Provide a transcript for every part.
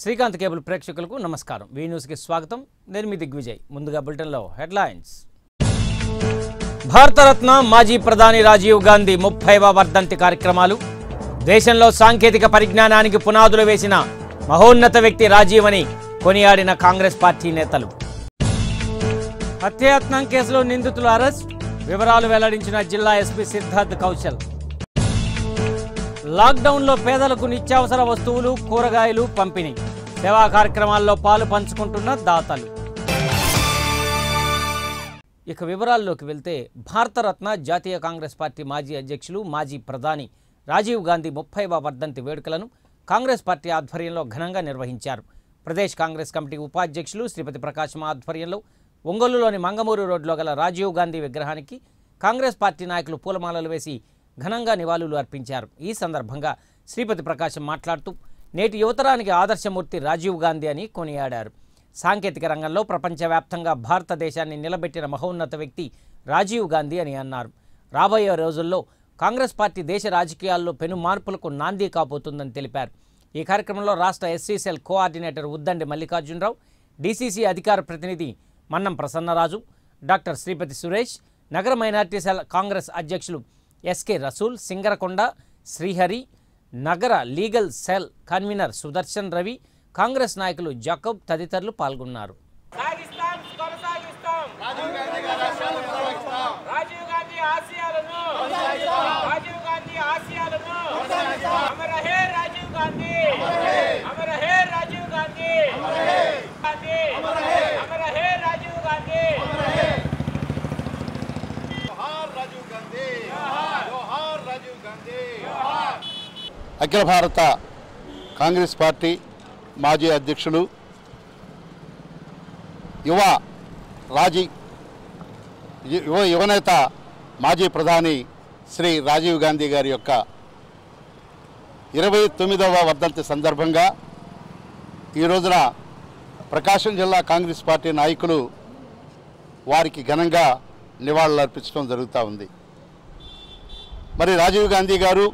Srikanth cable ప్రేక్షకులకు నమస్కారం we న్యూస్కి స్వాగతం నేను మీ దిగ్విజయ్ ముందుగా బులెటిన్లో హెడ్లైన్స్ భారతరత్న మాజీ ప్రధాని రాజీవ్ గాంధీ ముప్పైవ వర్ధంతి కార్యక్రమాలు దేశంలో సాంకేతిక పరిజ్ఞానానికి పునాదులు వేసిన మహోన్నత వ్యక్తి రాజీవ్ అని కొనియాడిన కాంగ్రెస్ పార్టీ నేతలు హత్యాయత్నం కేసులో నిందితులు అరెస్ట్ వివరాలు వెల్లడించిన జిల్లా ఎస్పీ సిద్ధార్థ్ కౌశల్ లాక్డౌన్లో పేదలకు నిత్యావసర వస్తువులు కూరగాయలు పంపిణీ సేవా కార్యక్రమాల్లో పాలు పంచుకుంటున్న దాతలు ఇక వివరాల్లోకి వెళ్తే భారతరత్న జాతీయ కాంగ్రెస్ పార్టీ మాజీ అధ్యక్షులు మాజీ ప్రధాని రాజీవ్ గాంధీ ముప్పైవ వర్ధంతి వేడుకలను కాంగ్రెస్ పార్టీ ఆధ్వర్యంలో ఘనంగా నిర్వహించారు ప్రదేశ్ కాంగ్రెస్ కమిటీ ఉపాధ్యక్షులు శ్రీపతి ప్రకాశం ఆధ్వర్యంలో ఒంగోలులోని మంగమూరు రోడ్లో గల రాజీవ్ గాంధీ విగ్రహానికి కాంగ్రెస్ పార్టీ నాయకులు పూలమాలలు వేసి ఘనంగా నివాళులు అర్పించారు ఈ సందర్భంగా శ్రీపతి ప్రకాశం మాట్లాడుతూ నేటి యువతరానికి ఆదర్శమూర్తి రాజీవ్ గాంధీ అని కొనియాడారు సాంకేతిక రంగంలో ప్రపంచవ్యాప్తంగా భారతదేశాన్ని నిలబెట్టిన మహోన్నత వ్యక్తి రాజీవ్ గాంధీ అని అన్నారు రాబోయే రోజుల్లో కాంగ్రెస్ పార్టీ దేశ రాజకీయాల్లో పెను మార్పులకు నాంది కాబోతుందని తెలిపారు ఈ కార్యక్రమంలో రాష్ట్ర S C C L coordinator Uddandi Mallikarjunarao D C C అధికార ప్రతినిధి మన్నం ప్రసన్నరాజు డాక్టర్ శ్రీపతి సురేష్ నగర మైనార్టీ సెల్ కాంగ్రెస్ అధ్యక్షులు ఎస్కే రసూల్ సింగరకొండ శ్రీహరి నగర legal cell convener Sudarshan Ravi Congress నాయకులు జాకబ్ తదితరులు పాల్గొన్నారు సాగిస్తాం కొనసాగిస్తాం రాజీవ్ గాంధీ ఆశయాలను రాజీవ్ గాంధీ ఆశయాలను అమర హే రాజీవ్ గాంధీ అమర హే రాజీవ్ గాంధీ గాంధీ అమర హే రాజీవ్ గాంధీ जोहार राजीव गांधी जोहार राजीव गांधी అఖిల భారత కాంగ్రెస్ పార్టీ మాజీ అధ్యక్షులు యువ రాజీ యువ యువనేత మాజీ ప్రధాని శ్రీ రాజీవ్ గాంధీ గారి యొక్క ఇరవై తొమ్మిదవ వర్ధంతి సందర్భంగా ఈ రోజున ప్రకాశం జిల్లా కాంగ్రెస్ పార్టీ నాయకులు వారికి ఘనంగా నివాళులు అర్పించడం జరుగుతూ ఉంది మరి రాజీవ్ గాంధీ గారు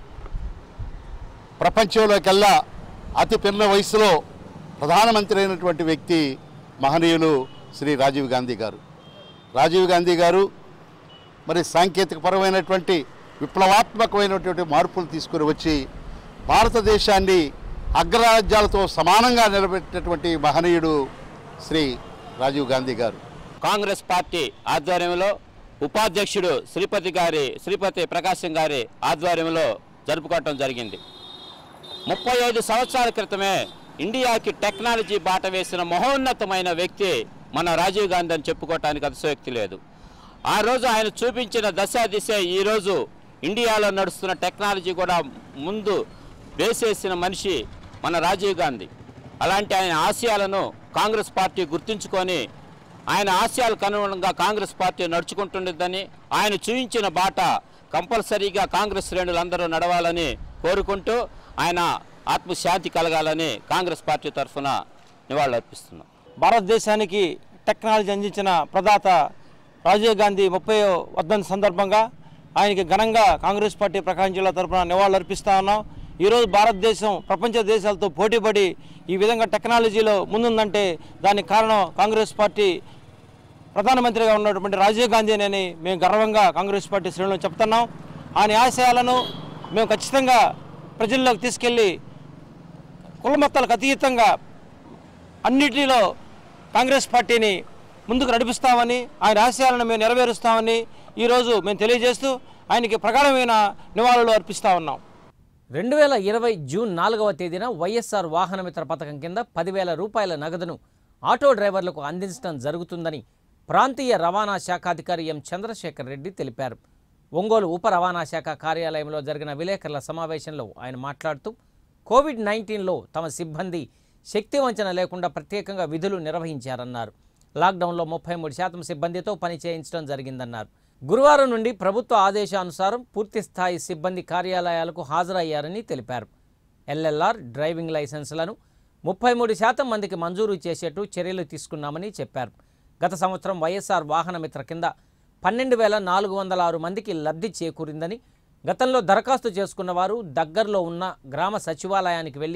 ప్రపంచంలోకెల్లా అతి పిన్న వయసులో ప్రధానమంత్రి అయినటువంటి వ్యక్తి మహనీయులు శ్రీ రాజీవ్ గాంధీ గారు రాజీవ్ గాంధీ గారు మరి సాంకేతికపరమైనటువంటి విప్లవాత్మకమైనటువంటి మార్పులు తీసుకుని వచ్చి భారతదేశాన్ని అగ్రరాజ్యాలతో సమానంగా నిలబెట్టినటువంటి మహనీయుడు శ్రీ రాజీవ్ గాంధీ గారు కాంగ్రెస్ పార్టీ ఆధ్వర్యంలో ఉపాధ్యక్షుడు శ్రీపతి గారి శ్రీపతి ప్రకాశం గారి ఆధ్వర్యంలో జరుపుకోవటం జరిగింది ముప్పై ఐదు సంవత్సరాల క్రితమే ఇండియాకి టెక్నాలజీ బాట వేసిన మహోన్నతమైన వ్యక్తి మన రాజీవ్ గాంధీ అని చెప్పుకోవటానికి అతిశయోక్తి లేదు ఆ రోజు ఆయన చూపించిన దశ దిశ ఈరోజు ఇండియాలో నడుస్తున్న టెక్నాలజీ కూడా ముందు వేసేసిన మనిషి మన రాజీవ్ గాంధీ అలాంటి ఆయన ఆశయాలను కాంగ్రెస్ పార్టీ గుర్తుంచుకొని ఆయన ఆశయాలకు అనుగుణంగా కాంగ్రెస్ పార్టీ నడుచుకుంటుండదని ఆయన చూపించిన బాట కంపల్సరీగా కాంగ్రెస్ శ్రేణులందరూ నడవాలని కోరుకుంటూ ఆయన ఆత్మశాంతి కలగాలని కాంగ్రెస్ పార్టీ తరఫున నివాళులర్పిస్తున్నాం భారతదేశానికి టెక్నాలజీ అందించిన ప్రదాత రాజీవ్ గాంధీ ముప్పై వర్ధంతి సందర్భంగా ఆయనకి ఘనంగా కాంగ్రెస్ పార్టీ ప్రకాశం జిల్లా తరఫున నివాళులర్పిస్తా ఉన్నాం ఈరోజు భారతదేశం ప్రపంచ దేశాలతో పోటీపడి ఈ విధంగా టెక్నాలజీలో ముందుందంటే దానికి కారణం కాంగ్రెస్ పార్టీ ప్రధానమంత్రిగా ఉన్నటువంటి రాజీవ్ గాంధీ అని మేము గర్వంగా కాంగ్రెస్ పార్టీ శ్రేణులు చెప్తున్నాం ఆయన ఆశయాలను మేము ఖచ్చితంగా ప్రజల్లోకి తీసుకెళ్ళి కులమతాలకు అతీతంగా అన్నిటిలో కాంగ్రెస్ పార్టీని ముందుకు నడిపిస్తామని ఆయన ఆశయాలను మేము నెరవేరుస్తామని ఈరోజు మేము తెలియజేస్తూ ఆయనకి ప్రగాఢమైన నివాళులు అర్పిస్తా ఉన్నాం రెండు వేల ఇరవై జూన్ నాలుగవ తేదీన వైఎస్ఆర్ వాహనమిత్ర పథకం కింద పదివేల రూపాయల నగదును ఆటో డ్రైవర్లకు అందించడం జరుగుతుందని ప్రాంతీయ రవాణా శాఖాధికారి ఎం చంద్రశేఖర్ రెడ్డి తెలిపారు ఒంగోలు ఉప రవాణా శాఖ కార్యాలయంలో జరిగిన విలేకరుల సమావేశంలో ఆయన మాట్లాడుతూ కోవిడ్ నైన్టీన్లో తమ సిబ్బంది శక్తి వంచన లేకుండా ప్రత్యేకంగా విధులు నిర్వహించారన్నారు లాక్డౌన్లో ముప్పై మూడు శాతం సిబ్బందితో పని చేయించడం జరిగిందన్నారు గురువారం నుండి ప్రభుత్వ ఆదేశానుసారం పూర్తి స్థాయి సిబ్బంది కార్యాలయాలకు హాజరయ్యారని తెలిపారు ఎల్ఎల్ఆర్ డ్రైవింగ్ లైసెన్సులను ముప్పై మూడు శాతం మందికి మంజూరు చేసేట్టు చర్యలు తీసుకున్నామని చెప్పారు గత సంవత్సరం వైఎస్ఆర్ వాహన మిత్ర కింద పన్నెండు వేల నాలుగు వందల ఆరు మందికి లబ్ధి చేకూరిందని గతంలో దరఖాస్తు చేసుకున్న వారు దగ్గరలో ఉన్న గ్రామ సచివాలయానికి వెళ్ళి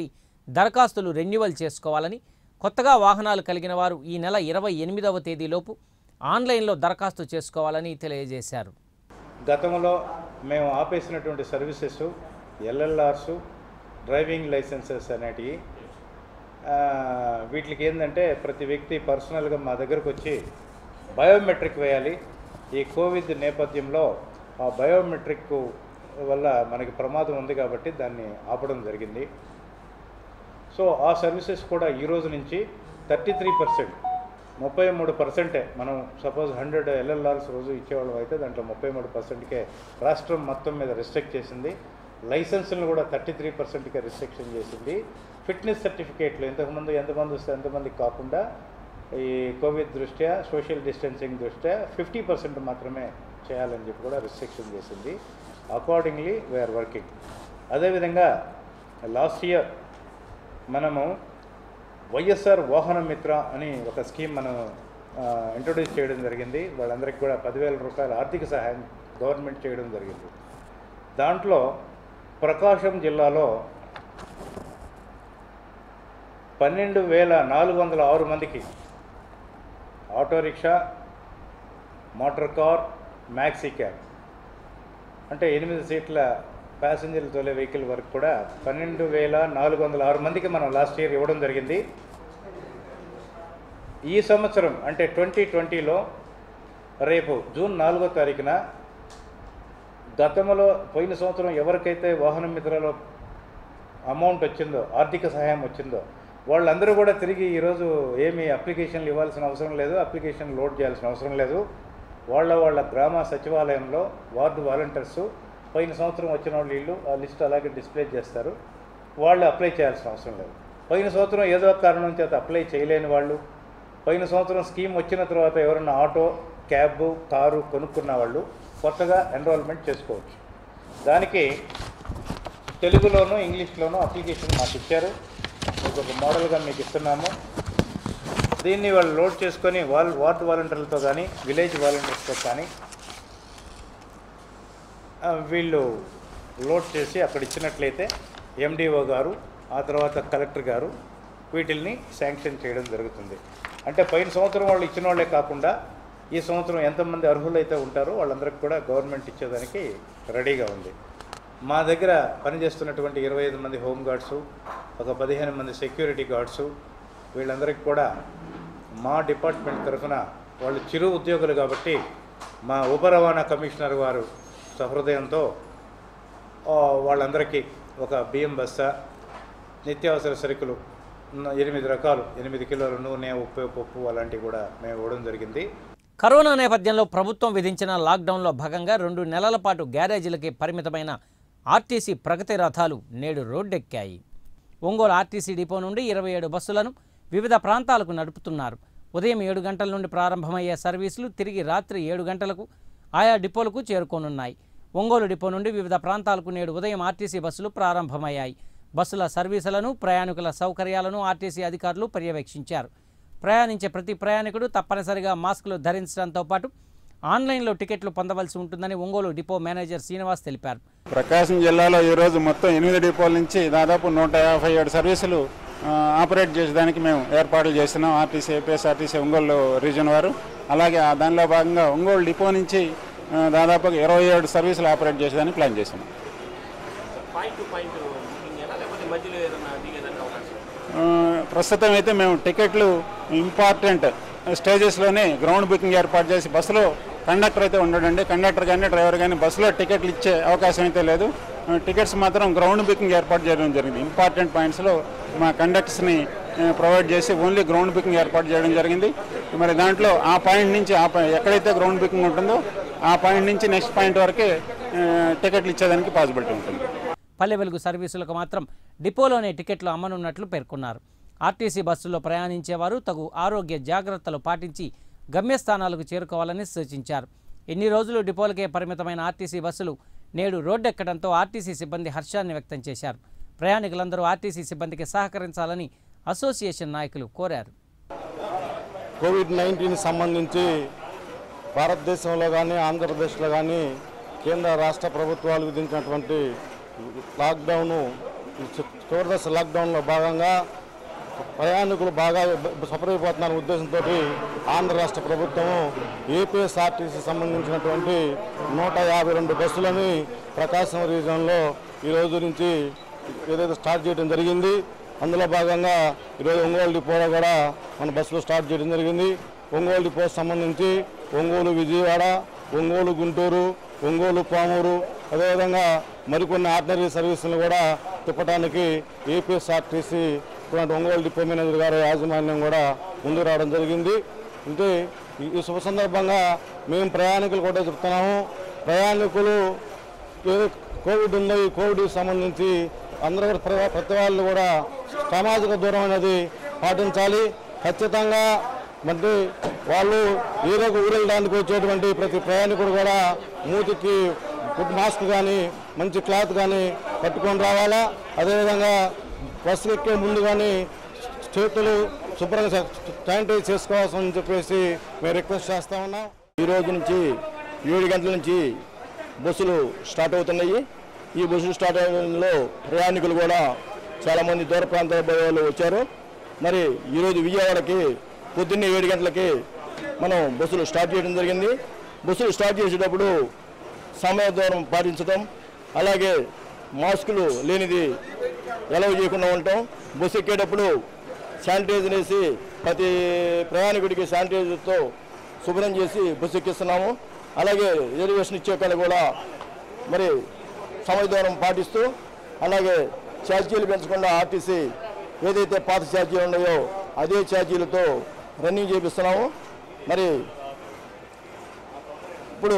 దరఖాస్తులు రెన్యువల్ చేసుకోవాలని కొత్తగా వాహనాలు కలిగిన వారు ఈ నెల ఇరవై ఎనిమిదవ తేదీలోపు ఆన్లైన్లో దరఖాస్తు చేసుకోవాలని తెలియజేశారు గతంలో మేము ఆపేసినటువంటి సర్వీసెస్ ఎల్ఎల్ఆర్స్ డ్రైవింగ్ లైసెన్సెస్ అనేటివి ఆ, వీటికి ఏంటంటే ప్రతి వ్యక్తి పర్సనల్గా మా దగ్గరకు వచ్చి బయోమెట్రిక్ వేయాలి ఈ కోవిడ్ నేపథ్యంలో ఆ బయోమెట్రిక్ వల్ల మనకి ప్రమాదం ఉంది కాబట్టి దాన్ని ఆపడం జరిగింది సో ఆ సర్వీసెస్ కూడా ఈ రోజు నుంచి థర్టీ త్రీ పర్సెంట్ ముప్పై మూడు పర్సెంటే మనం సపోజ్ హండ్రెడ్ ఎల్ఎల్ఆర్స్ రోజు ఇచ్చేవాళ్ళం అయితే దాంట్లో ముప్పై మూడు పర్సెంట్కే రాష్ట్రం మొత్తం మీద రిస్ట్రిక్ట్ చేసింది లైసెన్సులను కూడా థర్టీ త్రీ పర్సెంట్కే రిస్ట్రిక్షన్ చేసింది ఫిట్నెస్ సర్టిఫికేట్లు ఇంతకుముందు ఎంతమంది వస్తే ఎంతమందికి కాకుండా ఈ కోవిడ్ దృష్ట్యా సోషల్ డిస్టెన్సింగ్ దృష్ట్యా ఫిఫ్టీ పర్సెంట్ మాత్రమే చేయాలని చెప్పి కూడా రిస్ట్రిక్షన్ చేసింది అకార్డింగ్లీ వీఆర్ వర్కింగ్ అదేవిధంగా లాస్ట్ ఇయర్ మనము వైఎస్ఆర్ వాహన మిత్ర అని ఒక స్కీమ్ మనం ఇంట్రొడ్యూస్ చేయడం జరిగింది వాళ్ళందరికీ కూడా పదివేల రూపాయల ఆర్థిక సహాయం గవర్నమెంట్ చేయడం జరిగింది దాంట్లో ప్రకాశం జిల్లాలో పన్నెండు వేల నాలుగు వందల ఆరు మందికి auto rickshaw motor car maxi cab అంటే ఎనిమిది సీట్ల ప్యాసింజర్లు తోలే వెహికల్ వరకు కూడా పన్నెండు వేల నాలుగు వందల ఆరు మందికి మనం లాస్ట్ ఇయర్ ఇవ్వడం జరిగింది ఈ సంవత్సరం అంటే ట్వంటీ ట్వంటీలో రేపు జూన్ నాలుగో తారీఖున గతంలో పోయిన సంవత్సరం ఎవరికైతే వాహన మిత్రలో అమౌంట్ వచ్చిందో ఆర్థిక సహాయం వచ్చిందో వాళ్ళందరూ కూడా తిరిగి ఈరోజు ఏమీ అప్లికేషన్లు ఇవ్వాల్సిన అవసరం లేదు అప్లికేషన్ లోడ్ చేయాల్సిన అవసరం లేదు వాళ్ళ వాళ్ళ గ్రామ సచివాలయంలో వార్డు వాలంటీర్స్ పోయిన సంవత్సరం వచ్చిన వాళ్ళు వీళ్ళు ఆ లిస్ట్ అలాగే డిస్ప్లే చేస్తారు వాళ్ళు అప్లై చేయాల్సిన అవసరం లేదు పోయిన సంవత్సరం ఏదో ఒక కారణం చేత అప్లై చేయలేని వాళ్ళు పోయిన సంవత్సరం స్కీమ్ వచ్చిన తర్వాత ఎవరన్నా ఆటో క్యాబ్ కారు కొనుక్కున్న వాళ్ళు కొత్తగా ఎన్రోల్మెంట్ చేసుకోవచ్చు దానికి తెలుగులోను ఇంగ్లీష్లోను అప్లికేషన్ మాకు ఇచ్చారు మీకు ఒక మోడల్గా మీకు ఇస్తున్నాము దీన్ని వాళ్ళు లోడ్ చేసుకొని వాల్ వార్డు వాలంటీర్లతో కానీ విలేజ్ వాలంటీర్స్తో కానీ ఆ, వీళ్ళు లోడ్ చేసి అక్కడ ఇచ్చినట్లయితే ఎండిఓ గారు ఆ తర్వాత కలెక్టర్ గారు వీటిల్ని శాంక్షన్ చేయడం జరుగుతుంది అంటే పోయిన సంవత్సరం వాళ్ళు ఇచ్చిన వాళ్ళే కాకుండా ఈ సంవత్సరం ఎంతమంది అర్హులైతే ఉంటారో వాళ్ళందరికీ కూడా గవర్నమెంట్ ఇచ్చేదానికి రెడీగా ఉంది మా దగ్గర పనిచేస్తున్నటువంటి ఇరవై ఐదు మంది హోమ్ గార్డ్సు ఒక పదిహేను మంది సెక్యూరిటీ గార్డ్సు వీళ్ళందరికీ కూడా మా డిపార్ట్మెంట్ తరఫున వాళ్ళు చిరు ఉద్యోగులు కాబట్టి మా ఉప రవాణా కమిషనర్ వారు సహృదయంతో ఆ, వాళ్ళందరికీ ఒక బియ్యం బస్తా నిత్యావసర సరుకులు ఉన్న ఎనిమిది రకాలు ఎనిమిది కిలోల నూనె ఉప్పు పప్పు అలాంటివి కూడా మేము ఇవ్వడం జరిగింది కరోనా నేపథ్యంలో ప్రభుత్వం విధించిన లాక్డౌన్లో భాగంగా రెండు నెలల పాటు గ్యారేజీలకి పరిమితమైన ఆర్టీసీ ప్రగతి రథాలు నేడు రోడ్డెక్కాయి ఒంగోలు ఆర్టీసీ డిపో నుండి ఇరవై ఏడు బస్సులను వివిధ ప్రాంతాలకు నడుపుతున్నారు ఉదయం ఏడు గంటల నుండి ప్రారంభమయ్యే సర్వీసులు తిరిగి రాత్రి ఏడు గంటలకు ఆయా డిపోలకు చేరుకోనున్నాయి ఒంగోలు డిపో నుండి వివిధ ప్రాంతాలకు నేడు ఉదయం ఆర్టీసీ బస్సులు ప్రారంభమయ్యాయి బస్సుల సర్వీసులను ప్రయాణికుల సౌకర్యాలను ఆర్టీసీ అధికారులు పర్యవేక్షించారు ప్రయాణించే ప్రతి ప్రయాణికుడు తప్పనిసరిగా మాస్కులు ధరించడంతో పాటు ఆన్లైన్లో టికెట్లు పొందవలసి ఉంటుందని ఒంగోలు డిపో మేనేజర్ శ్రీనివాస్ తెలిపారు ప్రకాశం జిల్లాలో ఈరోజు మొత్తం ఎనిమిది డిపోల నుంచి దాదాపు నూట యాభై ఏడు సర్వీసులు ఆ, ఆపరేట్ చేసేదానికి మేము ఏర్పాట్లు చేస్తున్నాం ఆర్టీసీ ఏపీఎస్ఆర్టీసీ ఒంగోలు రీజన్ వారు అలాగే ఆ దానిలో భాగంగా ఒంగోలు డిపో నుంచి ఆ, దాదాపుగా ఇరవై ఏడు సర్వీసులు ఆపరేట్ చేసేదానికి ప్లాన్ చేస్తున్నాం ఆ, ప్రస్తుతం అయితే మేము టికెట్లు ఇంపార్టెంట్ స్టేజెస్లోనే గ్రౌండ్ బుకింగ్ ఏర్పాటు చేసి బస్సులో కండక్టర్ అయితే ఉండడండి కండక్టర్ కానీ డ్రైవర్ కానీ బస్సులో టికెట్లు ఇచ్చే అవకాశం అయితే లేదు ఆ, టికెట్స్ మాత్రం గ్రౌండ్ బుకింగ్ ఏర్పాటు చేయడం జరిగింది ఇంపార్టెంట్ పాయింట్స్లో మా కండక్టర్స్ని ఆ, ప్రొవైడ్ చేసి ఓన్లీ గ్రౌండ్ బుకింగ్ ఏర్పాటు చేయడం జరిగింది మరి దాంట్లో ఆ పాయింట్ నుంచి ఆ పాయింట్ ఎక్కడైతే గ్రౌండ్ బుకింగ్ ఉంటుందో ఆ పాయింట్ నుంచి నెక్స్ట్ పాయింట్ వరకే ఆ, టికెట్లు ఇచ్చేదానికి పాసిబిలిటీ ఉంటుంది పల్లె వెలుగు సర్వీసులకు మాత్రం డిపోలోనే టికెట్లు అమ్మనున్నట్లు పేర్కొన్నారు ఆర్టీసీ బస్సుల్లో ప్రయాణించేవారు తగు ఆరోగ్య జాగ్రత్తలు పాటించి గమ్యస్థానాలకు చేరుకోవాలని సూచించారు ఎన్ని రోజులు డిపోలకే పరిమితమైన ఆర్టీసీ బస్సులు నేడు రోడ్డెక్కడంతో ఆర్టీసీ సిబ్బంది హర్షాన్ని వ్యక్తం చేశారు ప్రయాణికులందరూ ఆర్టీసీ సిబ్బందికి సహకరించాలని అసోసియేషన్ నాయకులు కోరారు కోవిడ్ నైన్టీన్ సంబంధించి భారతదేశంలో కానీ ఆంధ్రప్రదేశ్లో కానీ కేంద్ర రాష్ట్ర ప్రభుత్వాలు విధించినటువంటి లాక్డౌను చివరి దశ లాక్డౌన్లో భాగంగా ప్రయాణికులు బాగా సఫరైపోతున్న ఉద్దేశంతో ఆంధ్ర రాష్ట్ర ప్రభుత్వం ఏపీఎస్ఆర్టీసీ సంబంధించినటువంటి నూట యాభై రెండు బస్సులని ప్రకాశం రీజన్లో ఈ రోజు నుంచి ఏదైతే స్టార్ట్ చేయడం జరిగింది అందులో భాగంగా ఈరోజు ఒంగోలు డిపోలో కూడా మన బస్సులు స్టార్ట్ చేయడం జరిగింది ఒంగోలు డిపో సంబంధించి ఒంగోలు విజయవాడ ఒంగోలు గుంటూరు ఒంగోలు పామూరు అదేవిధంగా మరికొన్ని ఆర్డినరీ సర్వీసులను కూడా తిప్పడానికి ఏపీఎస్ఆర్టీసీ ఇటువంటి ఒంగోలు డిపో మేనేజర్ గారి యాజమాన్యం కూడా ముందుకు రావడం జరిగింది అంటే ఈ- ఈ శుభ సందర్భంగా మేము ప్రయాణికులు కూడా చెప్తున్నాము ప్రయాణికులు ఏదో కోవిడ్ ఉందో ఈ కోవిడ్కి సంబంధించి అందరూ కూడా ప్ర- ప్రతి వాళ్ళు కూడా సామాజిక దూరం అనేది పాటించాలి ఖచ్చితంగా అంటే వాళ్ళు ఏదో ఒక ఊరెళ్ళడానికి వచ్చేటువంటి ప్రతి ప్రయాణికుడు కూడా మూతికి ఫుడ్ మాస్క్ కానీ మంచి క్లాత్ కానీ పట్టుకొని రావాలా అదేవిధంగా బస్సు ఎక్కే ముందు కానీ చేతులు శుభ్రంగా శా- శానిటైజ్ చేసుకోవాల్సి చెప్పేసి మేము రిక్వెస్ట్ చేస్తా ఉన్నాం ఈ రోజు నుంచి ఏడు గంటల నుంచి బస్సులు స్టార్ట్ అవుతున్నాయి ఈ బస్సులు స్టార్ట్ అవ్వడంలో ప్రయాణికులు కూడా చాలామంది దూర ప్రాంతాల పోయే వాళ్ళు వచ్చారు మరి ఈరోజు విజయవాడకి పొద్దున్నే ఏడు గంటలకి మనం బస్సులు స్టార్ట్ చేయడం జరిగింది బస్సులు స్టార్ట్ చేసేటప్పుడు సమయ దూరం పాటించడం అలాగే మాస్కులు లేనిది ఎలవ చేయకుండా ఉండటం బస్సు ఎక్కేటప్పుడు శానిటైజర్ వేసి ప్రతి ప్రయాణికుడికి శానిటైజర్తో శుభ్రం చేసి బస్సు ఎక్కిస్తున్నాము అలాగే రిజర్వేషన్ ఇచ్చే వాళ్ళు కూడా మరి సమయ దూరం పాటిస్తూ అలాగే ఛార్జీలు పెంచకుండా ఆర్టీసీ ఏదైతే పాత ఛార్జీలు ఉన్నాయో అదే ఛార్జీలతో రన్నింగ్ చేపిస్తున్నాము మరి ఇప్పుడు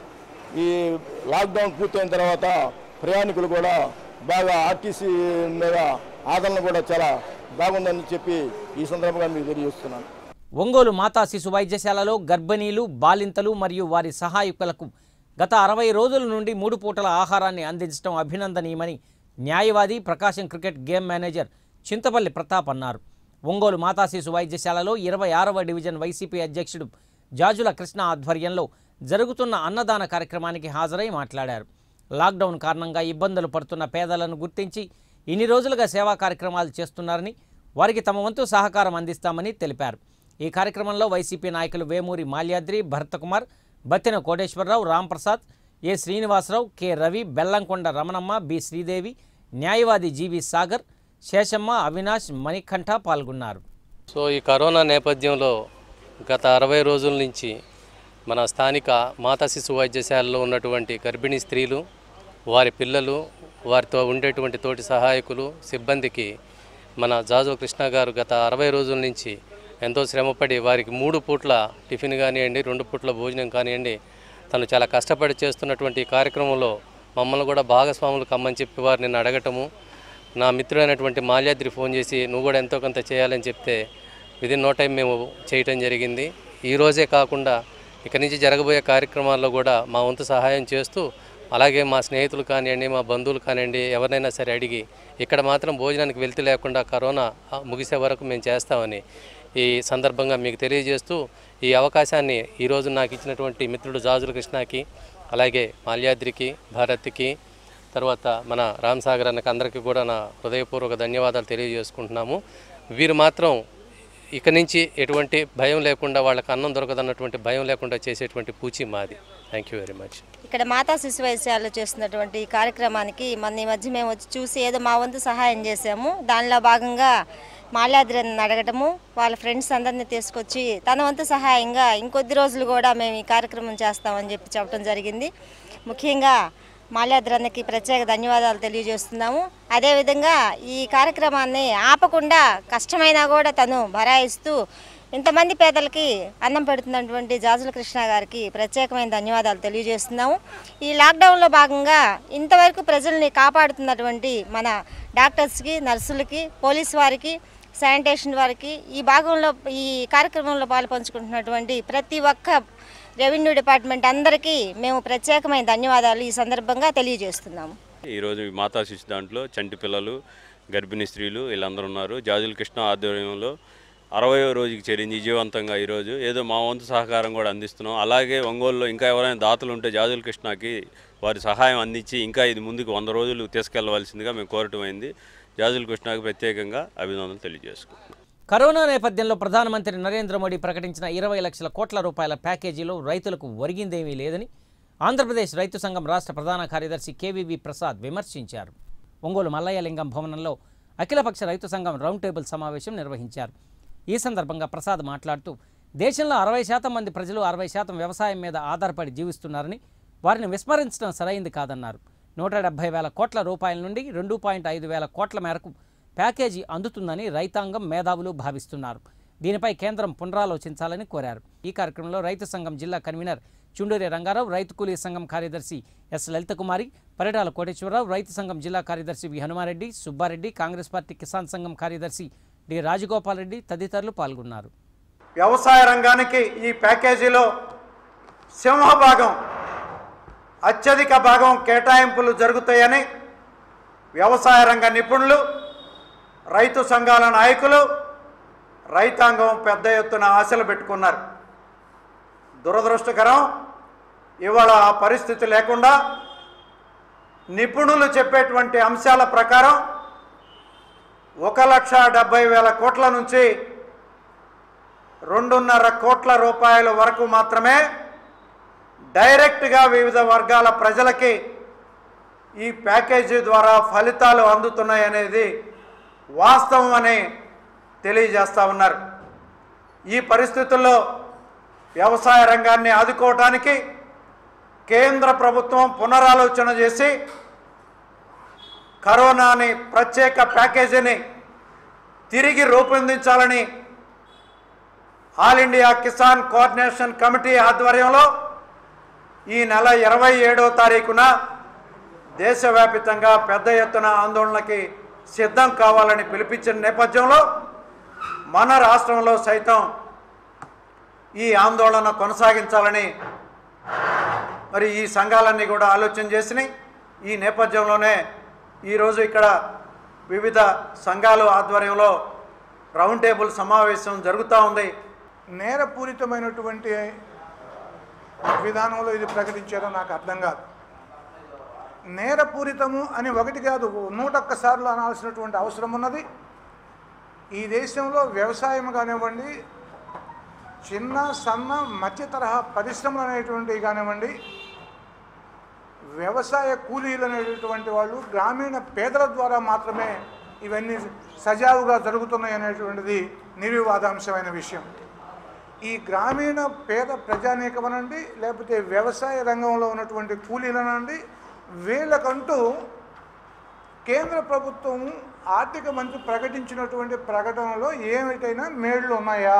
ఈ లాక్డౌన్ పూర్తయిన తర్వాత ప్రయాణికులు కూడా బాగా ఆర్టీసీ మీద ఆదరణ కూడా చాలా బాగుందని చెప్పి ఈ సందర్భంగా మీకు తెలియజేస్తున్నాను ఒంగోలు మాతా శిశు వైద్యశాలలో గర్భిణీలు బాలింతలు మరియు వారి సహాయకులకు గత అరవై రోజుల నుండి మూడు పూటల ఆహారాన్ని అందించడం అభినందనీయమని న్యాయవాది Prakasam cricket game manager Chintapalli Pratap అన్నారు ఒంగోలు మాతా శిశు వైద్యశాలలో ఇరవై ఆరవ డివిజన్ వైసీపీ అధ్యక్షుడు జాజుల కృష్ణ ఆధ్వర్యంలో జరుగుతున్న అన్నదాన కార్యక్రమానికి హాజరై మాట్లాడారు లాక్డౌన్ కారణంగా ఇబ్బందులు పడుతున్న పేదలను గుర్తించి ఇన్ని రోజులుగా సేవా కార్యక్రమాలు చేస్తున్నారని వారికి తమ వంతు సహకారం అందిస్తామని తెలిపారు ఈ కార్యక్రమంలో వైసీపీ నాయకులు Vemuri Malyadri Bharathkumar Battena Koteswararao Ramprasad A Srinivasarao K Ravi Bellamkonda Ramanamma B Sridevi న్యాయవాది జీవి సాగర్ శేషమ్మ అవినాష్ మణికంఠ పాల్గొన్నారు సో ఈ కరోనా నేపథ్యంలో గత అరవై రోజుల నుంచి మన స్థానిక మాతా శిశు వైద్యశాలలో ఉన్నటువంటి గర్భిణీ స్త్రీలు వారి పిల్లలు వారితో ఉండేటువంటి తోటి సహాయకులు సిబ్బందికి మన జాజో కృష్ణ గారు గత అరవై రోజుల నుంచి ఎంతో శ్రమపడి వారికి మూడు పూట్ల టిఫిన్ కానివ్వండి రెండు పూట్ల భోజనం కానివ్వండి తను చాలా కష్టపడి చేస్తున్నటువంటి ఈ కార్యక్రమంలో మమ్మల్ని కూడా భాగస్వాములు కమ్మని చెప్పి వారు నిన్ను అడగటము నా మిత్రుడైనటువంటి మాల్యాద్రి ఫోన్ చేసి నువ్వు కూడా ఎంతో కొంత చేయాలని చెప్తే విదిన్ నో టైం మేము చేయటం జరిగింది ఈ రోజే కాకుండా ఇక నుంచి జరగబోయే కార్యక్రమాల్లో కూడా మా వంతు సహాయం చేస్తూ అలాగే మా స్నేహితులు కానివ్వండి మా బంధువులు కానివ్వండి ఎవరినైనా సరే అడిగి ఇక్కడ మాత్రం భోజనానికి వెళ్తే లేకుండా కరోనా ఆ, ముగిసే వరకు మేము చేస్తామని ఈ సందర్భంగా మీకు తెలియజేస్తూ ఈ అవకాశాన్ని ఈరోజు నాకు ఇచ్చినటువంటి మిత్రుడు జాజుల కృష్ణకి అలాగే మాల్యాద్రికి భారత్కి తర్వాత మన రామ్ సాగర్ అన్నకి అందరికీ కూడా నా హృదయపూర్వక ధన్యవాదాలు తెలియజేసుకుంటున్నాము వీరు మాత్రం ఇక నుంచి ఎటువంటి భయం లేకుండా వాళ్ళకి అన్నం దొరకదన్నటువంటి భయం లేకుండా చేసేటువంటి పూచి మాది థ్యాంక్ యూ వెరీ మచ్ ఇక్కడ మాతా శిశు వైద్యాలు చేస్తున్నటువంటి ఈ కార్యక్రమానికి మన ఈ మధ్య మేము వచ్చి చూసి ఏదో మా వంతు సహాయం చేసాము దానిలో భాగంగా మాల్యాద్రిని అడగటము వాళ్ళ ఫ్రెండ్స్ అందరినీ తీసుకొచ్చి తన వంతు సహాయంగా ఇంకొద్ది రోజులు కూడా మేము ఈ కార్యక్రమం చేస్తామని చెప్పి చెప్పడం జరిగింది ముఖ్యంగా మాల్యాద్రన్నకి ప్రత్యేక ధన్యవాదాలు తెలియజేస్తున్నాము అదేవిధంగా ఈ కార్యక్రమాన్ని ఆపకుండా కష్టమైనా కూడా తను భరాయిస్తూ ఇంతమంది పేదలకి అన్నం పెడుతున్నటువంటి జాజుల కృష్ణ గారికి ప్రత్యేకమైన ధన్యవాదాలు తెలియజేస్తున్నాము ఈ లాక్డౌన్లో భాగంగా ఇంతవరకు ప్రజల్ని కాపాడుతున్నటువంటి మన డాక్టర్స్కి నర్సులకి పోలీస్ వారికి శానిటేషన్ వారికి ఈ భాగంలో ఈ కార్యక్రమంలో పాలు పంచుకుంటున్నటువంటి ప్రతి ఒక్క రెవెన్యూ డిపార్ట్మెంట్ అందరికీ మేము ప్రత్యేకమైన ధన్యవాదాలు ఈ సందర్భంగా తెలియజేస్తున్నాము ఈరోజు ఈ మాతా శిశు దాంట్లో చంటి పిల్లలు గర్భిణీ స్త్రీలు వీళ్ళందరూ ఉన్నారు జాజుల కృష్ణ ఆధ్వర్యంలో అరవయో రోజుకి చేరింది విజయవంతంగా ఈరోజు ఏదో మా వంతు సహకారం కూడా అందిస్తున్నాం అలాగే ఒంగోలులో ఇంకా ఎవరైనా దాతలు ఉంటే జాజుల కృష్ణకి వారి సహాయం అందించి ఇంకా ఇది ముందుకు వంద రోజులు తీసుకెళ్లవలసిందిగా మేము కోరటం అయింది జాజుల కృష్ణకి ప్రత్యేకంగా అభినందనలు తెలియజేసుకుంటున్నాను కరోనా నేపథ్యంలో ప్రధానమంత్రి నరేంద్ర మోడీ ప్రకటించిన ఇరవై లక్షల కోట్ల రూపాయల ప్యాకేజీలో రైతులకు ఒరిగిందేమీ లేదని ఆంధ్రప్రదేశ్ రైతు సంఘం రాష్ట్ర ప్రధాన కార్యదర్శి కేవీవి ప్రసాద్ విమర్శించారు ఒంగోలు మల్లయ్యలింగం భవనంలో అఖిలపక్ష రైతు సంఘం రౌండ్ టేబుల్ సమావేశం నిర్వహించారు ఈ సందర్భంగా ప్రసాద్ మాట్లాడుతూ దేశంలో అరవై శాతం మంది ప్రజలు అరవై శాతం వ్యవసాయం మీద ఆధారపడి జీవిస్తున్నారని వారిని విస్మరించడం సరైంది కాదన్నారు నూట డెబ్బై వేల కోట్ల రూపాయల నుండి రెండు పాయింట్ ఐదు వేల కోట్ల మేరకు ప్యాకేజీ అందుతుందని రైతాంగం మేధావులు భావిస్తున్నారు దీనిపై కేంద్రం పునరాలోచించాలని కోరారు ఈ కార్యక్రమంలో రైతు సంఘం జిల్లా కన్వీనర్ చుండూరి రంగారావు రైతు కూలీ సంఘం కార్యదర్శి ఎస్ లలితకుమారి పరిటాల కోటేశ్వరరావు రైతు సంఘం జిల్లా కార్యదర్శి వి హనుమారెడ్డి సుబ్బారెడ్డి కాంగ్రెస్ పార్టీ కిసాన్ సంఘం కార్యదర్శి డి రాజగోపాల్ రెడ్డి తదితరులు పాల్గొన్నారు వ్యవసాయ రంగానికి ఈ ప్యాకేజీలో సింహభాగం అత్యధిక భాగం కేటాయింపులు జరుగుతాయని వ్యవసాయ రంగ నిపుణులు రైతు సంఘాల నాయకులు రైతాంగం పెద్ద ఎత్తున ఆశలు పెట్టుకున్నారు దురదృష్టకరం ఇవాళ ఆ పరిస్థితి లేకుండా నిపుణులు చెప్పేటువంటి అంశాల ప్రకారం ఒక లక్ష డెబ్బై వేల కోట్ల నుంచి రెండున్నర కోట్ల రూపాయల వరకు మాత్రమే డైరెక్ట్గా వివిధ వర్గాల ప్రజలకి ఈ ప్యాకేజీ ద్వారా ఫలితాలు అందుతున్నాయనేది వాస్తవం అని తెలియజేస్తూ ఉన్నారు ఈ పరిస్థితుల్లో వ్యవసాయ రంగాన్ని ఆదుకోవటానికి కేంద్ర ప్రభుత్వం పునరాలోచన చేసి కరోనాని ప్రత్యేక ప్యాకేజీని తిరిగి రూపొందించాలని all India Kisan coordination committee ఆధ్వర్యంలో ఈ నెల ఇరవై ఏడో తారీఖున దేశవ్యాపితంగా పెద్ద ఎత్తున ఆందోళనకి సిద్ధం కావాలని పిలిపించిన నేపథ్యంలో మన రాష్ట్రంలో సైతం ఈ ఆందోళన కొనసాగించాలని మరి ఈ సంఘాలన్నీ కూడా ఆలోచన చేసినాయి ఈ నేపథ్యంలోనే ఈరోజు ఇక్కడ వివిధ సంఘాలు ఆధ్వర్యంలో రౌండ్ టేబుల్ సమావేశం జరుగుతూ ఉంది నేరపూరితమైనటువంటి విధానంలో ఇది ప్రకటించారో నాకు అర్థం కాదు నేరపూరితము అని ఒకటి కాదు నూటొక్కసార్లు అనాల్సినటువంటి అవసరం ఉన్నది ఈ దేశంలో వ్యవసాయం కానివ్వండి చిన్న సన్న మధ్య తరహా పరిశ్రమలు అనేటువంటివి కానివ్వండి వ్యవసాయ కూలీలు అనేటటువంటి వాళ్ళు గ్రామీణ పేదల ద్వారా మాత్రమే ఇవన్నీ సజావుగా జరుగుతున్నాయి అనేటువంటిది నిర్వివాదాంశమైన విషయం ఈ గ్రామీణ పేద ప్రజానీకమనండి లేకపోతే వ్యవసాయ రంగంలో ఉన్నటువంటి కూలీలనండి వీళ్ళకంటూ కేంద్ర ప్రభుత్వం ఆర్థిక మంత్రి ప్రకటించినటువంటి ప్రకటనలో ఏమిటైనా మేళ్ళు ఉన్నాయా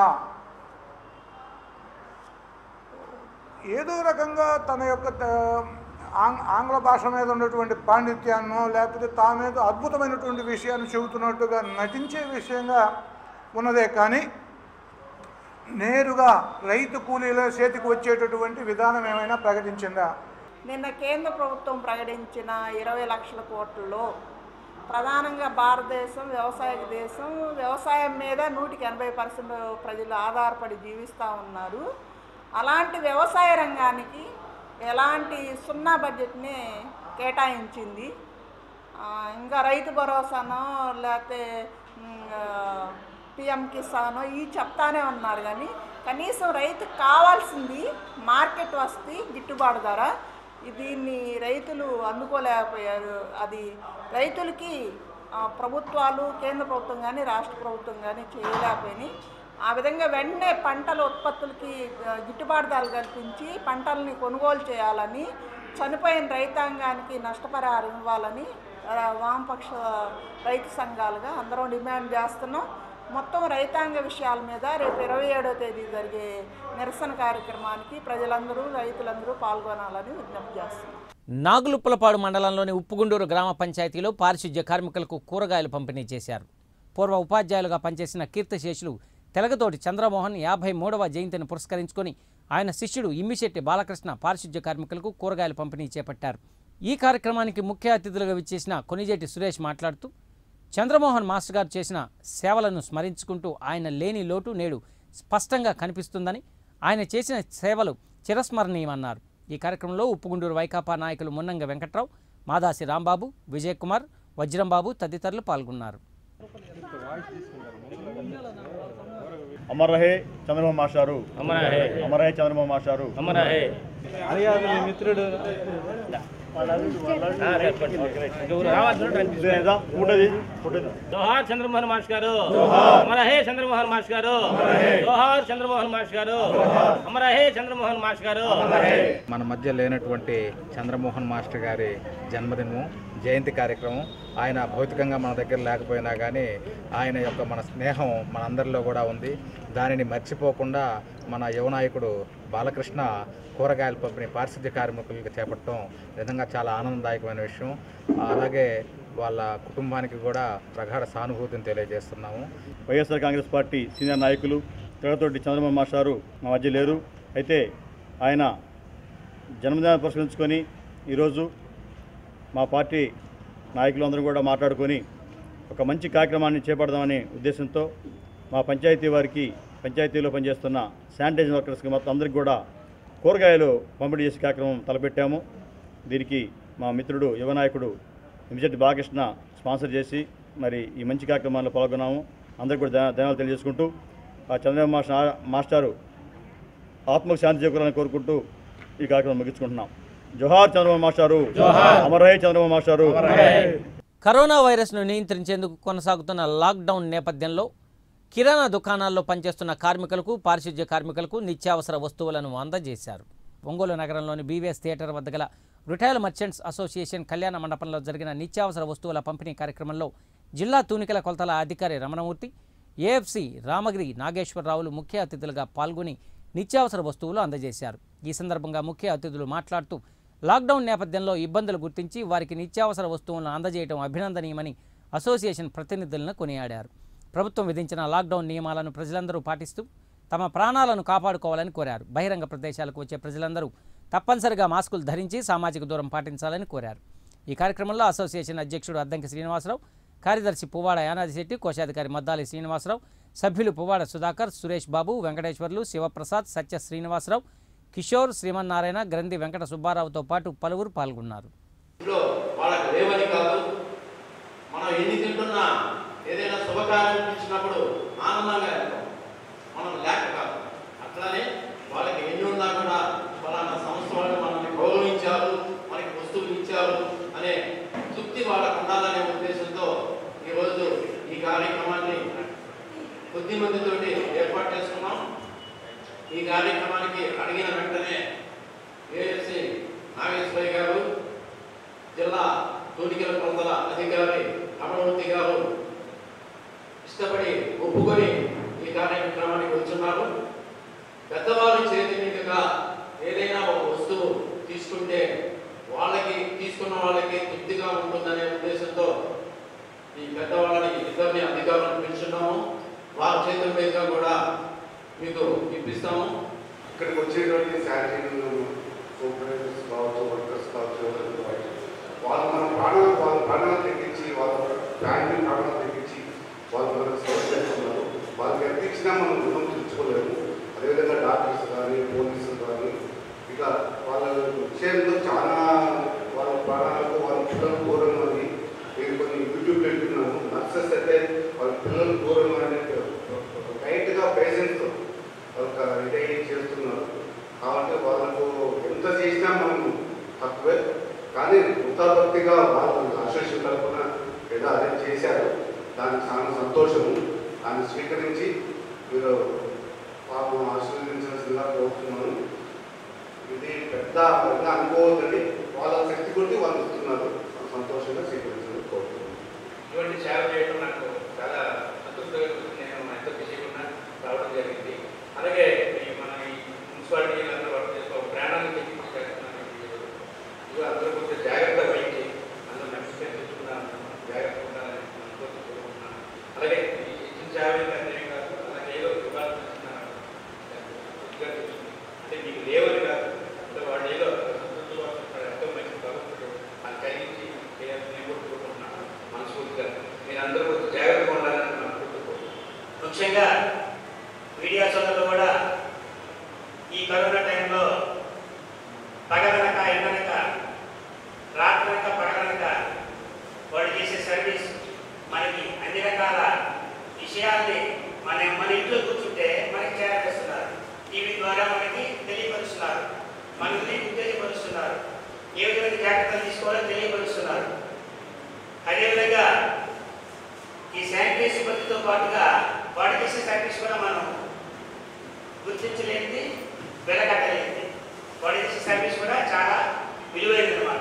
ఏదో రకంగా తన యొక్క త- ఆంగ్- ఆంగ్ల భాష మీద ఉన్నటువంటి పాండిత్యాన్నో లేకపోతే తామేదో అద్భుతమైనటువంటి విషయాన్ని చెబుతున్నట్టుగా నటించే విషయంగా ఉన్నదే కానీ నేరుగా రైతు కూలీల చేతికి వచ్చేటటువంటి విధానం ఏమైనా ప్రకటించిందా నిన్న కేంద్ర ప్రభుత్వం ప్రకటించిన ఇరవై లక్షల కోట్లలో ప్రధానంగా భారతదేశం వ్యవసాయ దేశం వ్యవసాయం మీద నూటికి ఎనభై పర్సెంట్ ప్రజలు ఆధారపడి జీవిస్తూ ఉన్నారు అలాంటి వ్యవసాయ రంగానికి ఎలాంటి సున్నా బడ్జెట్ని కేటాయించింది ఆ, ఇంకా రైతు భరోసానో లేకపోతే పిఎం కిసానో ఈ చెప్తానే ఉన్నారు కానీ కనీసం రైతుకు కావాల్సింది మార్కెట్ వస్తే గిట్టుబాటు ధర దీన్ని రైతులు అందుకోలేకపోయారు అది రైతులకి ఆ, ప్రభుత్వాలు కేంద్ర ప్రభుత్వం కానీ రాష్ట్ర ప్రభుత్వం కానీ చేయలేకపోయినాయి ఆ విధంగా వెంటనే పంటల ఉత్పత్తులకి ఆ, గిట్టుబాటు ధరలు కల్పించి పంటల్ని కొనుగోలు చేయాలని చనిపోయిన రైతాంగానికి నష్టపరిహారం ఇవ్వాలని ఆ, వామపక్ష రైతు సంఘాలుగా అందరం డిమాండ్ చేస్తున్నాం మొత్తం రైతాంగ విషయాల మీద రేపు ఇరవై ఏడో తేదీ జరిగే నిరసన కార్యక్రమానికి ప్రజలందరూ రైతులందరూ పాల్గొనాలని విజ్ఞప్తి చేస్తున్నాం నాగులుప్పలపాడు మండలంలోని ఉప్పుగుండూరు గ్రామ పంచాయతీలో పారిశుధ్య కార్మికులకు కూరగాయలు పంపిణీ చేశారు పూర్వ ఉపాధ్యాయులుగా పనిచేసిన కీర్తిశేషులు తెలగతోటి చంద్రమోహన్ యాభై మూడవ జయంతిని పురస్కరించుకొని ఆయన శిష్యుడు ఇమ్మిశెట్టి బాలకృష్ణ పారిశుధ్య కార్మికులకు కూరగాయలు పంపిణీ చేపట్టారు ఈ కార్యక్రమానికి ముఖ్య అతిథులుగా విచ్చేసిన కొనిజేటి సురేష్ మాట్లాడుతూ చంద్రమోహన్ మాస్టర్ గారు చేసిన సేవలను స్మరించుకుంటూ ఆయన లేని లోటు నేడు స్పష్టంగా కనిపిస్తుందని ఆయన చేసిన సేవలు చిరస్మరణీయమన్నారు ఈ కార్యక్రమంలో ఉప్పుగుండూరు వైకాపా నాయకులు మున్నంగ వెంకట్రావు మాదాసి రాంబాబు విజయ్ కుమార్ వజ్రంబాబు తదితరులు పాల్గొన్నారు అమర్ రహే చంద్రబాబు మాస్టారు అమర్ రహే. అమర్ రహే చంద్రబాబు మాస్టారు అమర్ రహే. అలియాదు మీ మిత్రుడు జోహార్ చంద్రమోహన్ మాస్ గారు అమరహే చంద్రమోహన్ మాస్ గారు జోహార్ చంద్రమోహన్ మాస్ గారు అమరహే చంద్రమోహన్ మాస్ గారు మన మధ్య లేనటువంటి చంద్రమోహన్ మాస్టర్ గారి జన్మదినము జయంతి కార్యక్రమం ఆయన భౌతికంగా మన దగ్గర లేకపోయినా కానీ ఆయన యొక్క మన స్నేహం మనందరిలో కూడా ఉంది దానిని మర్చిపోకుండా మన యువనాయకుడు బాలకృష్ణ కూరగాయల పంపిణీ పారిశుద్ధ్య కార్మికులకు చేపట్టడం నిజంగా చాలా ఆనందదాయకమైన విషయం అలాగే వాళ్ళ కుటుంబానికి కూడా ప్రగాఢ సానుభూతిని తెలియజేస్తున్నాము వైఎస్ఆర్ కాంగ్రెస్ పార్టీ సీనియర్ నాయకులు తిరగతోటి చంద్రబాబు మాస్టారు మా మధ్య లేరు అయితే ఆయన జన్మదినాన్ని పురస్కరించుకొని ఈరోజు మా పార్టీ నాయకులందరూ కూడా మాట్లాడుకొని ఒక మంచి కార్యక్రమాన్ని చేపడదామనే ఉద్దేశంతో మా పంచాయతీ వారికి పంచాయతీలో పనిచేస్తున్న శానిటైజర్ వర్కర్స్కి మొత్తం అందరికీ కూడా కూరగాయలు పంపిణీ చేసే కార్యక్రమం తలపెట్టాము దీనికి మా మిత్రుడు యువ నాయకుడు ఎంజెట్టి బాలకృష్ణ స్పాన్సర్ చేసి మరి ఈ మంచి కార్యక్రమాల్లో పాల్గొన్నాము అందరికీ కూడా ధన్య- ధన్యవాదాలు తెలియజేసుకుంటూ ఆ చంద్రబాబు మాస్టర్ మాస్టారు ఆత్మకు శాంతి చేకూరాలని కోరుకుంటూ ఈ కార్యక్రమం ముగించుకుంటున్నాం జోహార్ చంద్రబాబు మాస్టారు అమర్ రహే చంద్రబాబు మాస్టారు కరోనా వైరస్ను నియంత్రించేందుకు కొనసాగుతున్న లాక్డౌన్ నేపథ్యంలో కిరాణా దుకాణాల్లో పనిచేస్తున్న కార్మికులకు పారిశుధ్య కార్మికులకు నిత్యావసర వస్తువులను అందజేశారు ఒంగోలు నగరంలోని బీవీఎస్ థియేటర్ వద్ద గల రిటైల్ మర్చెంట్స్ అసోసియేషన్ కళ్యాణ మండపంలో జరిగిన నిత్యావసర వస్తువుల పంపిణీ కార్యక్రమంలో జిల్లా తూనికల కొలతల అధికారి రమణమూర్తి ఏఎఫ్సి రామగిరి నాగేశ్వరరావులు ముఖ్య అతిథులుగా పాల్గొని నిత్యావసర వస్తువులు అందజేశారు ఈ సందర్భంగా ముఖ్య అతిథులు మాట్లాడుతూ లాక్డౌన్ నేపథ్యంలో ఇబ్బందులు గుర్తించి వారికి నిత్యావసర వస్తువులను అందజేయడం అభినందనీయమని అసోసియేషన్ ప్రతినిధులను కొనియాడారు ప్రభుత్వం విధించిన లాక్డౌన్ నియమాలను ప్రజలందరూ పాటిస్తూ తమ ప్రాణాలను కాపాడుకోవాలని కోరారు బహిరంగ ప్రదేశాలకు వచ్చే ప్రజలందరూ తప్పనిసరిగా మాస్కులు ధరించి సామాజిక దూరం పాటించాలని కోరారు ఈ కార్యక్రమంలో అసోసియేషన్ అధ్యక్షుడు అద్దంకి శ్రీనివాసరావు కార్యదర్శి పువ్వాడ యానాదిశెట్టి కోశాధికారి మద్దాలి శ్రీనివాసరావు సభ్యులు పువ్వాడ సుధాకర్ సురేష్ బాబు వెంకటేశ్వర్లు శివప్రసాద్ సత్య శ్రీనివాసరావు కిషోర్ శ్రీమన్నారాయణ గ్రంథి వెంకట సుబ్బారావుతో పాటు పలువురు పాల్గొన్నారు ఇంట్లో వాళ్ళకి లేవని కాదు మనం ఎన్ని తింటున్నా ఏదైనా శుభకార్యం ఇచ్చినప్పుడు ఆనందంగా వెళ్తాం మనం లేక కాదు అట్లానే వాళ్ళకి ఎన్ని ఉన్నా కూడా ఫలానా సంస్థ వాళ్ళు మనల్ని గౌరవించారు మనకి వస్తువులు ఇచ్చారు అనే తృప్తి వాళ్ళకు ఉండాలనే ఉద్దేశంతో ఈరోజు ఈ కార్యక్రమాన్ని కొద్ది మందితోటి ఏర్పాటు చేసుకున్నాం ఈ కార్యక్రమానికి అడిగిన వెంటనే ఏఎస్సి నాగేశ్వరి గారు జిల్లా తూనికల కొందల అధికారి అమరవతి గారు ఇష్టపడి ఒప్పుకొని ఈ కార్యక్రమానికి వచ్చున్నారు పెద్దవాళ్ళు చేతి మీదుగా ఏదైనా ఒక వస్తువు తీసుకుంటే వాళ్ళకి తీసుకున్న వాళ్ళకి తృప్తిగా ఉంటుందనే ఉద్దేశంతో ఈ పెద్దవాళ్ళని ఇద్దరిని అధికారులను పిలుచున్నాము వారి చేతుల మీదుగా కూడా మీకు ఇప్పిస్తాము ఇక్కడికి వచ్చేటువంటి శానిటైజర్ సూపర్వైజర్స్ కావచ్చు వర్కర్స్ కావచ్చు ఎవరైతే వాళ్ళు వాళ్ళు మన ప్రాణాలు వాళ్ళ ప్రాణాలు తగ్గించి వాళ్ళ ఫ్యామిలీ ప్రాణాలు తగ్గించి వాళ్ళు మనకు సేవ చేస్తున్నారు వాళ్ళకి ఎంత ఇచ్చినా మనం రుణం తీర్చుకోలేము అదేవిధంగా డాక్టర్స్ కానీ పోలీసులు కానీ ఇట్లా వాళ్ళ విషయంలో చాలా వాళ్ళ ప్రాణాలకు వాళ్ళ పిల్లలు దూరం అని నేను కొన్ని యూట్యూబ్ పెట్టుకున్నాను నర్సెస్ అయితే వాళ్ళ పిల్లలు దూరం అనే రైట్గా పేషెంట్స్ ఒక ఇదే చేస్తున్నారు కాబట్టి వాళ్ళకు ఎంత చేసినా మనం తక్కువే కానీ వృత్తాభక్తిగా వాళ్ళు అసోసియేషన్ తరఫున ఏదో అరేంజ్ చేశారు దానికి చాలా సంతోషము దాన్ని స్వీకరించి మీరు పాపం ఆశీర్వదించాల్సిందిగా కోరుతున్నాను ఇది పెద్ద పెద్ద అనుకోవద్దని వాళ్ళ శక్తి కొట్టి వాళ్ళు ఇస్తున్నారు సంతోషంగా స్వీకరించాలని కోరుతున్నాను ఇటువంటి సేవ చేయడం నాకు చాలా సంతృప్తిగా ఉంది. నేను ఎంతో బిజీగా రావడం జరిగింది అలాగే ఈ మన ఈ మున్సిపాలిటీ అందరూ వర్క్ చేసుకో ప్రాణాలను తెచ్చి చేస్తున్నాను ఇవి అందరూ కొంచెం జాగ్రత్త వహించి అందరూ నెక్స్ట్ తెచ్చుకున్నాను జాగ్రత్త ఉండాలని మనస్ఫూర్తిగా కోరుకుంటున్నాను అలాగే ఈ ఇచ్చిన సేవ ఏంటంటే కాదు అలాగే ఏదో ఇవ్వాల్సిన తృప్తిగా తెచ్చుకుంది అంటే మీకు లేవని కాదు అంటే వాళ్ళు ఏదో సంతృప్తిగా వస్తున్నారు. ఎంతో మంచి భగవంతుడు అది కలిగించి చేయాలని నేను కూడా కోరుకుంటున్నాను మనస్ఫూర్తిగా మీరందరూ కొంచెం జాగ్రత్తగా ఉండాలని మనస్ఫూర్తిగా కోరుకుంటున్నాను ముఖ్యంగా మీడియా సోదరులు కూడా ఈ కరోనా టైంలో పగలనక ఎండనక రాత్రనక పగలనక వాళ్ళు చేసే సర్వీస్ మనకి అన్ని రకాల విషయాల్ని మన మన ఇంట్లో కూర్చుంటే మనకి చేరవేస్తున్నారు టీవీ ద్వారా మనకి తెలియపరుస్తున్నారు మనల్ని ఉత్తేజపరుస్తున్నారు ఏ విధంగా జాగ్రత్తలు తీసుకోవాలో తెలియపరుస్తున్నారు అదేవిధంగా ఈ శానిటరీ సిబ్బందితో పాటుగా వాడు చేసే సర్వీస్ కూడా మనం గుర్తించలేనిది వెలకట్టలేనిది వాడు చేసే సర్వీస్ కూడా చాలా విలువైనది అన్నమాట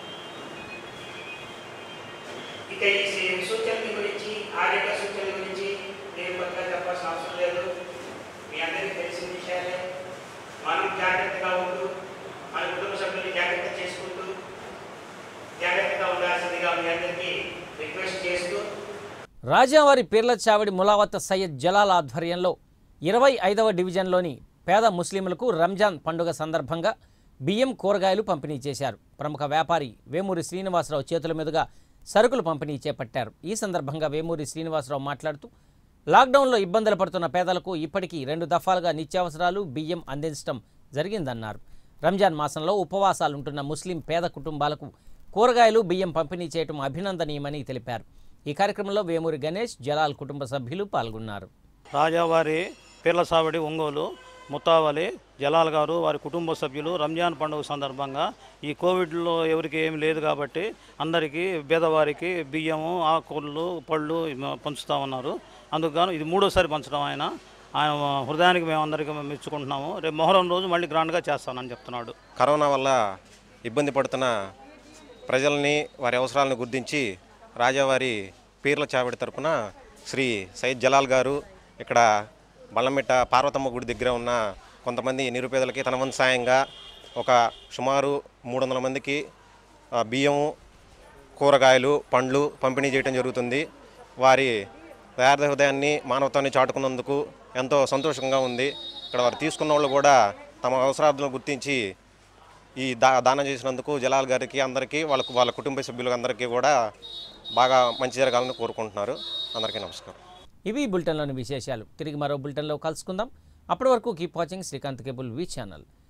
ఇక ఈ సి- సూచనల గురించి ఆరోగ్య సూచనల గురించి నేను కొత్తగా చెప్పాల్సిన అవసరం లేదు మీ అందరికీ తెలిసిన విషయాలే మనం జాగ్రత్తగా ఉంటూ మన కుటుంబ సభ్యుల్ని జాగ్రత్త చేసుకుంటూ జాగ్రత్తగా ఉండాల్సిందిగా మీ అందరికీ రిక్వెస్ట్ చేస్తూ రాజావారి పీర్ల చావడి ములావత్ సయ్యద్ జలాల్ ఆధ్వర్యంలో ఇరవై ఐదవ డివిజన్లోని పేద ముస్లింలకు రంజాన్ పండుగ సందర్భంగా బియ్యం కూరగాయలు పంపిణీ చేశారు ప్రముఖ వ్యాపారి వేమూరి శ్రీనివాసరావు చేతుల మీదుగా సరుకులు పంపిణీ చేపట్టారు ఈ సందర్భంగా వేమూరి శ్రీనివాసరావు మాట్లాడుతూ లాక్డౌన్లో ఇబ్బందులు పడుతున్న పేదలకు ఇప్పటికీ రెండు దఫాలుగా నిత్యావసరాలు బియ్యం అందించడం జరిగిందన్నారు రంజాన్ మాసంలో ఉపవాసాలు ఉంటున్న ముస్లిం పేద కుటుంబాలకు కూరగాయలు బియ్యం పంపిణీ చేయడం అభినందనీయమని తెలిపారు ఈ కార్యక్రమంలో వేమూరి గణేష్ జలాల్ కుటుంబ సభ్యులు పాల్గొన్నారు రాజావారి పీర్ల సావడి ఒంగోలు ముత్తావలి జలాల్ గారు వారి కుటుంబ సభ్యులు రంజాన్ పండుగ సందర్భంగా ఈ కోవిడ్లో ఎవరికి ఏమి లేదు కాబట్టి అందరికీ పేదవారికి బియ్యము ఆకుకూరలు పళ్ళు మ- పంచుతా ఉన్నారు అందుకు గాను ఇది మూడోసారి పంచడం ఆయన ఆయన హృదయానికి మేము అందరికీ మెచ్చుకుంటున్నాము రేపు మొహరం రోజు మళ్ళీ గ్రాండ్గా చేస్తానని చెప్తున్నాడు కరోనా వల్ల ఇబ్బంది పడుతున్న ప్రజల్ని వారి అవసరాలను గుర్తించి రాజావారి పీర్ల చావిడి తరపున శ్రీ సయ్యద్ జలాల్ గారు ఇక్కడ బల్లమిట్ట పార్వతమ్మ గుడి దగ్గర ఉన్న కొంతమంది నిరుపేదలకి తన వంతు సాయంగా ఒక సుమారు మూడు వందల మందికి ఆ, బియ్యము కూరగాయలు పండ్లు పంపిణీ చేయడం జరుగుతుంది వారి దయార్థ హృదయాన్ని మానవత్వాన్ని చాటుకున్నందుకు ఎంతో సంతోషంగా ఉంది ఇక్కడ వారు తీసుకున్న వాళ్ళు కూడా తమ అవసరాలను గుర్తించి ఈ దా దానం చేసినందుకు జలాల్ గారికి అందరికీ వాళ్ళకు వాళ్ళ కుటుంబ సభ్యులకు అందరికీ కూడా బాగా మంచి జరగాలని కోరుకుంటున్నారు అందరికీ నమస్కారం ఇవి ఈ బులెటిన్లోని విశేషాలు తిరిగి మరో బులెటిన్లో కలుసుకుందాం అప్పటి వరకు keep watching Srikanth cable V channel